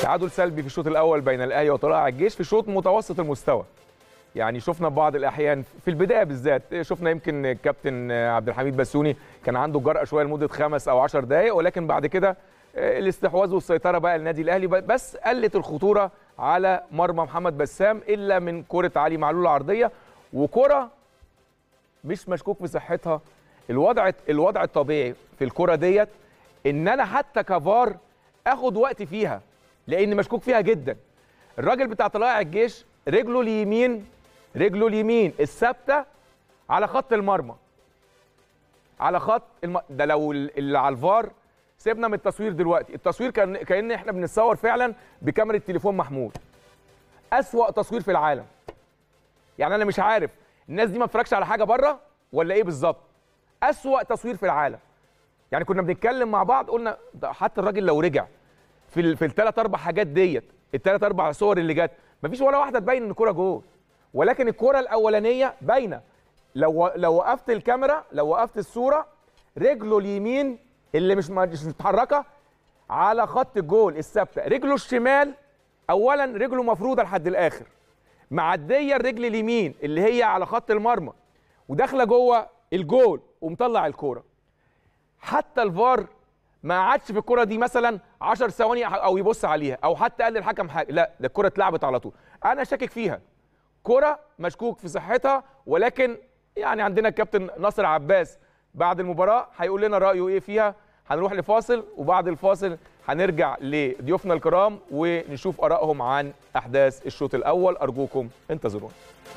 تعادل سلبي في الشوط الاول بين الاهلي وطلائع الجيش في شوط متوسط المستوى يعني شفنا بعض الاحيان في البدايه بالذات شفنا يمكن الكابتن عبد الحميد بسوني كان عنده جرأه شويه لمده خمس او عشر دقائق ولكن بعد كده الاستحواذ والسيطره بقى للنادي الاهلي بس قلت الخطوره على مرمى محمد بسام الا من كره علي معلول العرضيه وكره مش مشكوك في صحتها الوضع الوضع الطبيعي في الكره ديت ان انا حتى كفار اخد وقت فيها لان مشكوك فيها جدا الراجل بتاع طلائع الجيش رجله اليمين رجله اليمين الثابته على خط المرمى على خط الم... ده لو اللي على الفار سيبنا من التصوير دلوقتي التصوير كان كان احنا بنتصور فعلا بكاميرا تليفون محمول اسوا تصوير في العالم يعني انا مش عارف الناس دي ما بتتفرجش على حاجه بره ولا ايه بالظبط اسوا تصوير في العالم يعني كنا بنتكلم مع بعض قلنا حتى الراجل لو رجع في ال... في الثلاث اربع حاجات ديت الثلاث اربع صور اللي جت مفيش ولا واحده تبين ان الكوره جول ولكن الكوره الاولانيه باينه لو لو وقفت الكاميرا لو وقفت الصوره رجله اليمين اللي مش مش متحركه على خط الجول الثابته رجله الشمال اولا رجله مفروده لحد الاخر معديه الرجل اليمين اللي هي على خط المرمى وداخله جوه الجول ومطلع الكوره حتى الفار ما قعدش في الكره دي مثلا 10 ثواني او يبص عليها او حتى قال للحكم حاجه لا ده الكره اتلعبت على طول انا شاكك فيها كره مشكوك في صحتها ولكن يعني عندنا الكابتن ناصر عباس بعد المباراه هيقول لنا رايه ايه فيها هنروح لفاصل وبعد الفاصل هنرجع لضيوفنا الكرام ونشوف ارائهم عن احداث الشوط الاول ارجوكم انتظرونا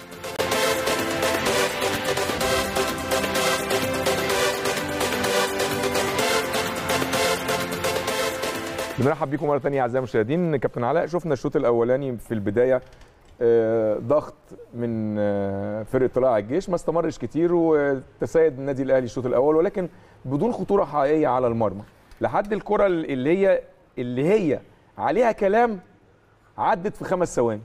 بنرحب بيكم مره ثانيه اعزائي المشاهدين كابتن علاء شفنا الشوط الاولاني في البدايه ضغط من فرقه طلائع الجيش ما استمرش كتير وتسيد النادي الاهلي الشوط الاول ولكن بدون خطوره حقيقيه على المرمى لحد الكره اللي هي اللي هي عليها كلام عدت في خمس ثواني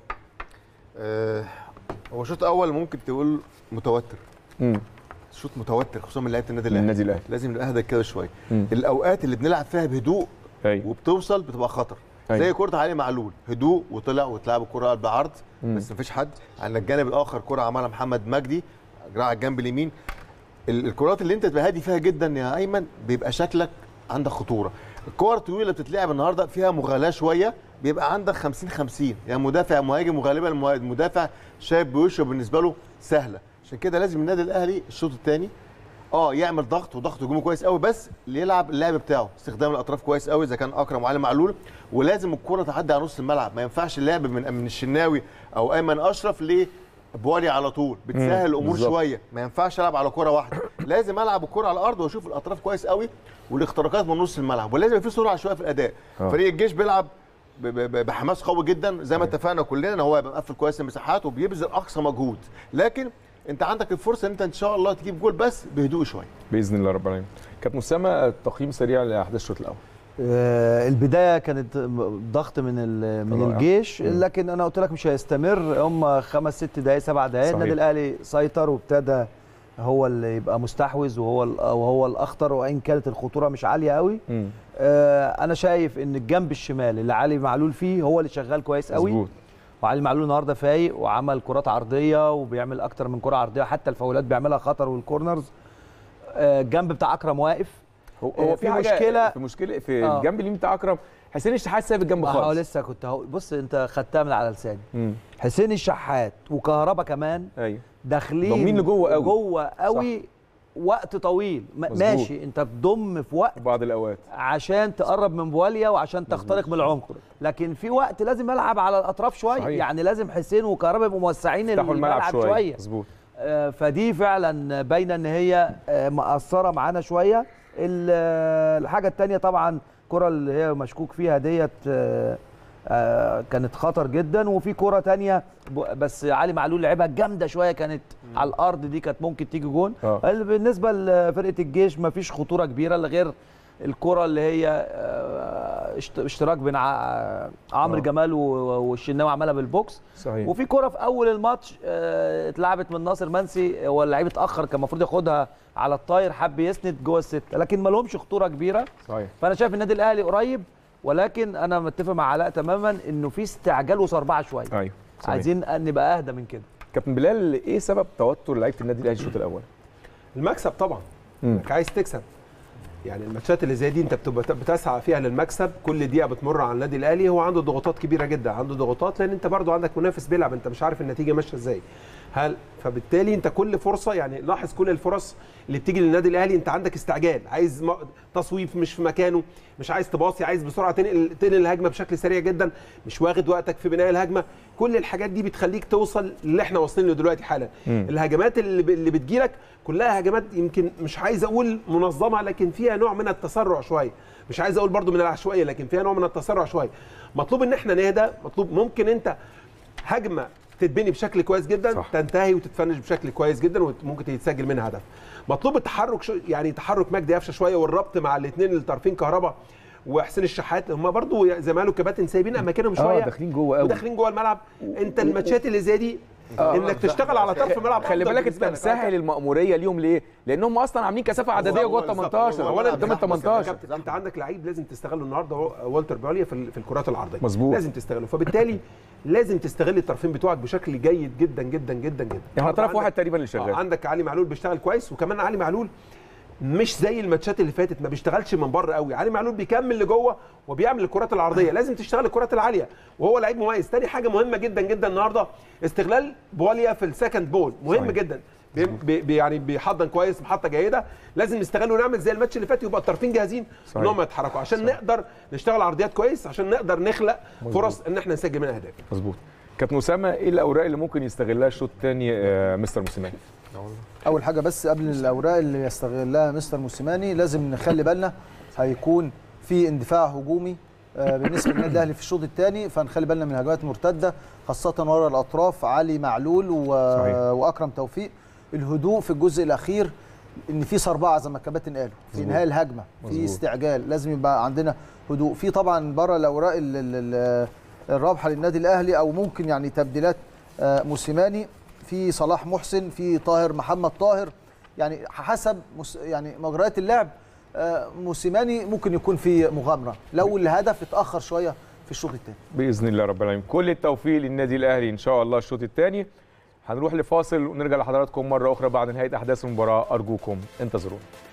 أه هو الشوط الاول ممكن تقول متوتر امم شوط متوتر خصوصا من لعيبه النادي الاهلي النادي الاهلي لازم نبقى اهدى كده شويه الاوقات اللي بنلعب فيها بهدوء أيوة. وبتوصل بتبقى خطر أيوة. زي كره علي معلول هدوء وطلع واتلعب الكره بعرض بس مفيش حد عندنا الجانب الاخر كره عملها محمد مجدي جراع الجنب اليمين الكرات اللي انت تبقى هادي فيها جدا يا ايمن بيبقى شكلك عندك خطوره الكور الطويله اللي بتتلعب النهارده فيها مغالاه شويه بيبقى عندك 50 50 يعني مدافع مهاجم وغالبا المدافع شايف بوشه بالنسبه له سهله عشان كده لازم النادي الاهلي الشوط الثاني اه يعمل ضغط وضغط هجومي كويس قوي بس اللي يلعب اللعب بتاعه استخدام الاطراف كويس قوي اذا كان اكرم وعلي معلول ولازم الكره تعدي على نص الملعب ما ينفعش اللعب من من الشناوي او ايمن اشرف ل بوالي على طول بتسهل الامور بالزبط. شويه ما ينفعش العب على كره واحده لازم العب الكره على الارض واشوف الاطراف كويس قوي والاختراقات من نص الملعب ولازم يبقى في سرعه شويه في الاداء أوه. فريق الجيش بيلعب بحماس قوي جدا زي ما اتفقنا كلنا ان هو يبقى مقفل كويس المساحات وبيبذل اقصى مجهود لكن انت عندك الفرصه ان انت ان شاء الله تجيب جول بس بهدوء شويه باذن الله رب العالمين كابتن اسامه تقييم سريع لاحداث الشوط الاول آه البدايه كانت ضغط من من رائع. الجيش م. لكن انا قلت لك مش هيستمر هم خمس ست دقائق سبع دقائق النادي الاهلي سيطر وابتدى هو اللي يبقى مستحوذ وهو وهو الاخطر وان كانت الخطوره مش عاليه قوي آه انا شايف ان الجنب الشمال اللي علي معلول فيه هو اللي شغال كويس قوي مزبوط. وعلي معلول النهارده فايق وعمل كرات عرضيه وبيعمل اكتر من كره عرضيه حتى الفاولات بيعملها خطر والكورنرز الجنب بتاع اكرم واقف هو, هو في مشكله في مشكله في آه. الجنب اليمين بتاع اكرم حسين الشحات سايب الجنب خالص اه لسه كنت هو بص انت خدتها من على لساني حسين الشحات وكهربا كمان ايوه داخلين ضامنين لجوه قوي جوه قوي صح. وقت طويل مزبوط. ماشي انت بتضم في وقت بعض الاوقات عشان تقرب من بواليا وعشان تخترق من العمق لكن في وقت لازم العب على الاطراف شويه صحيح. يعني لازم حسين وكهربا يبقوا موسعين الملعب, الملعب شويه, شوية. مظبوط آه فدي فعلا باينه ان هي آه مأثره معانا شويه الحاجه الثانيه طبعا الكره اللي هي مشكوك فيها ديت آه آه كانت خطر جدا وفي كره تانية بس علي معلول لعبها جامده شويه كانت م. على الارض دي كانت ممكن تيجي جون آه. بالنسبه لفرقه الجيش ما فيش خطوره كبيره الا غير الكره اللي هي آه اشتراك بين عمرو جمال والشناوي عملها بالبوكس صحيح. وفي كره في اول الماتش آه اتلعبت من ناصر منسي هو اللعيب اتاخر كان المفروض ياخدها على الطاير حب يسند جوه السته لكن ما لهمش خطوره كبيره صحيح. فانا شايف النادي الاهلي قريب ولكن انا متفق مع علاء تماما انه في استعجال وصربعه شويه ايوه صحيح. عايزين نبقى اهدى من كده كابتن بلال ايه سبب توتر لعيبه النادي الاهلي الشوط الاول؟ المكسب طبعا مم. انك عايز تكسب يعني الماتشات اللي زي دي انت بتبقى بتسعى فيها للمكسب كل دقيقه بتمر على النادي الاهلي هو عنده ضغوطات كبيره جدا عنده ضغوطات لان انت برضو عندك منافس بيلعب انت مش عارف النتيجه ماشيه ازاي هل فبالتالي انت كل فرصه يعني لاحظ كل الفرص اللي بتيجي للنادي الاهلي انت عندك استعجال عايز م- تصويب مش في مكانه مش عايز تباصي عايز بسرعه تنقل تنقل الهجمه بشكل سريع جدا مش واخد وقتك في بناء الهجمه كل الحاجات دي بتخليك توصل اللي احنا واصلين له دلوقتي حالا مم. الهجمات اللي ب- اللي بتجيلك كلها هجمات يمكن مش عايز اقول منظمه لكن فيها نوع من التسرع شويه مش عايز اقول برضو من العشوائيه لكن فيها نوع من التسرع شويه مطلوب ان احنا نهدى مطلوب ممكن انت هجمه تتبني بشكل كويس جدا صح. صح. تنتهي وتتفنش بشكل كويس جدا وممكن يتسجل منها هدف مطلوب التحرك شو يعني تحرك مجدي قفشه شويه والربط مع الاثنين اللي طرفين كهربا وحسين الشحات هم برضو زي ما قالوا الكباتن سايبين اماكنهم شويه اه داخلين جوه قوي وداخلين جوه الملعب انت الماتشات اللي زي دي انك تشتغل على طرف الملعب خلي أفضل بالك بالنسبة انت لك. مسهل المأموريه ليهم ليه؟ لان هم اصلا عاملين كثافه عدديه هو جوه ال بالظبط. 18 هو اولا قدام ال زحمة، بس يا 18 كابتن، انت عندك لعيب لازم تستغله النهارده هو والتر باليا في ال- في الكرات العرضيه مظبوط. لازم تستغله فبالتالي لازم تستغل الطرفين بتوعك بشكل جيد جدا جدا جدا جدا يعني طرف عندك- واحد تقريبا اللي آه، شغال عندك علي معلول بيشتغل كويس وكمان علي معلول مش زي الماتشات اللي فاتت ما بيشتغلش من بره قوي علي معلول بيكمل لجوه وبيعمل الكرات العرضيه لازم تشتغل الكرات العاليه وهو لعيب مميز تاني حاجه مهمه جدا جدا النهارده استغلال بواليا في السكند بول مهم صحيح. جدا بي بي بي- يعني بيحضن كويس محطه جيده لازم نستغله ونعمل زي الماتش اللي فات يبقى الطرفين جاهزين صحيح. ان هم يتحركوا عشان نقدر نشتغل عرضيات كويس عشان نقدر نخلق فرص ان احنا نسجل منها اهداف مظبوط كابتن اسامه ايه الاوراق اللي ممكن يستغلها الشوط الثاني مستر موسيماني؟ اول حاجه بس قبل الاوراق اللي يستغلها مستر موسيماني لازم نخلي بالنا هيكون في اندفاع هجومي آه، بالنسبه للنادي الاهلي في الشوط الثاني فنخلي بالنا من الهجمات المرتده خاصه ورا الاطراف علي معلول و... صحيح. واكرم توفيق الهدوء في الجزء الاخير ان في صربعه زي ما الكباتن قالوا في مظبوط. انهاء الهجمه مظبوط. في استعجال لازم يبقى عندنا هدوء في طبعا بره الاوراق ال- ال- ال- الرابحه للنادي الاهلي او ممكن يعني تبديلات آه، موسيماني في صلاح محسن في طاهر محمد طاهر يعني حسب مس يعني مجريات اللعب آه، موسيماني ممكن يكون في مغامره لو الهدف اتاخر شويه في الشوط الثاني باذن الله رب العالمين كل التوفيق للنادي الاهلي ان شاء الله الشوط الثاني هنروح لفاصل ونرجع لحضراتكم مره اخرى بعد نهايه احداث المباراه ارجوكم انتظرونا